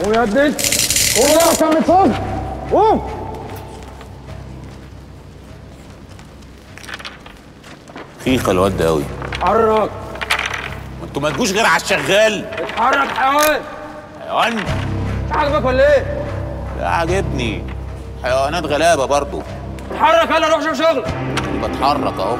قوم يا ابني قوم يا عشان متصاب قوم خيخة الواد ده قوي اتحرك انتوا ما تجوش غير على الشغال اتحرك حيوان حيوان مش عاجبك ولا ايه؟ لا عاجبني حيوانات غلابة برضو اتحرك يلا روح شوف شغل بتحرك اهو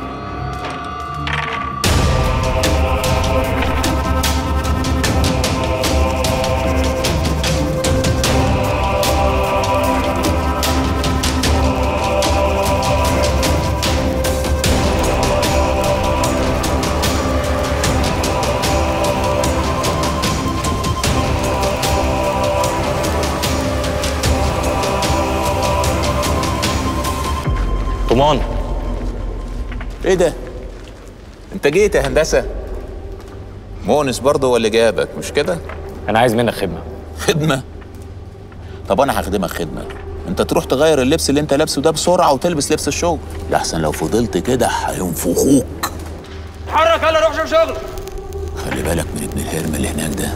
طمان ايه ده انت جيت يا هندسة مونس برضه هو اللي جابك مش كده انا عايز منك خدمه خدمة طب انا هخدمك خدمة انت تروح تغير اللبس اللي انت لابسه ده بسرعة وتلبس لبس الشغل لحسن لو فضلت كده هينفخوك اتحرك يلا روح شوف شغل خلي بالك من ابن الهرم اللي هناك ده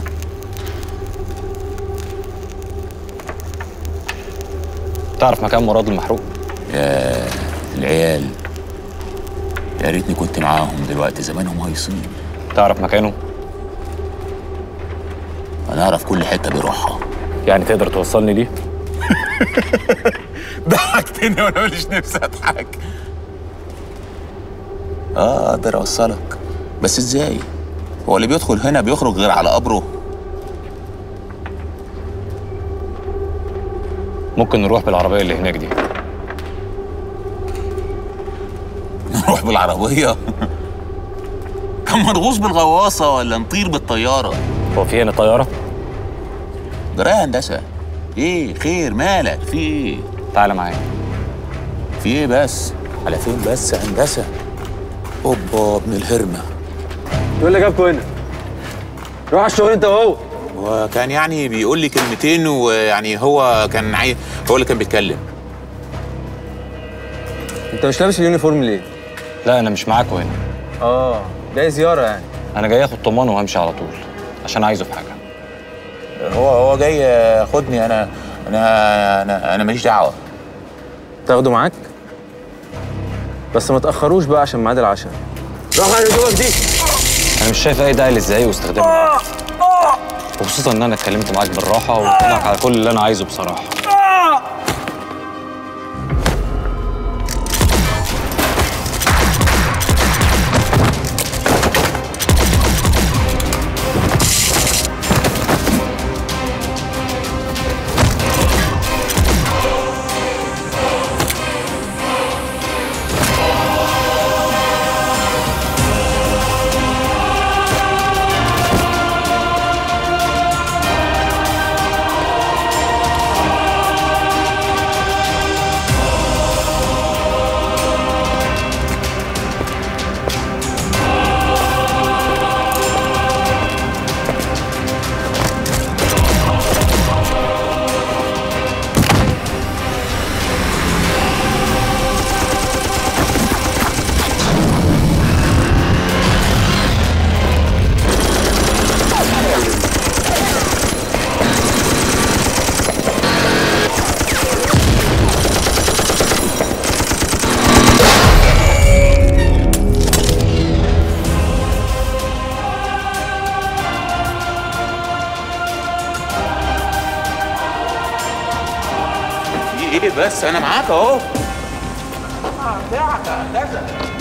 تعرف مكان مراد المحروق يا العيال يا ريتني كنت معاهم دلوقتي زمانهم هيصين تعرف مكانه انا اعرف كل حتة بيروحها يعني تقدر توصلني ليه ضحكتني وانا ماليش نفسي اضحك اه اقدر اوصلك بس ازاي هو اللي بيدخل هنا بيخرج غير على قبره ممكن نروح بالعربيه اللي هناك دي نروح بالعربية كان مرغوص بالغواصة ولا نطير بالطيارة هو في هنا طياره جرايه هندسة ايه خير مالك في ايه تعالى معايا في ايه بس على فين بس يا هندسة اوبا ابن الهرمة ايه اللي جابكوا هنا؟ روح على الشغل انت وهو وكان يعني بيقول لي كلمتين ويعني هو كان عاي... هو اللي كان بيتكلم انت مش لابس اليونيفورم ليه؟ لا انا مش معاكوا هنا اه جاي زياره يعني انا جاي اخد طمان وهمشي على طول عشان عايزه في حاجه هو هو جاي ياخدني انا انا انا انا ماليش دعوه تاخده معاك؟ بس ما تاخروش بقى عشان ميعاد العشاء روح على هدومك دي انا مش شايف اي داعي للزعيق واستخدامه وخصوصا ان انا اتكلمت معاك بالراحه وقلت لك على كل اللي انا عايزه بصراحه في ايه بس انا معاك اهو بتاعك يا هندسه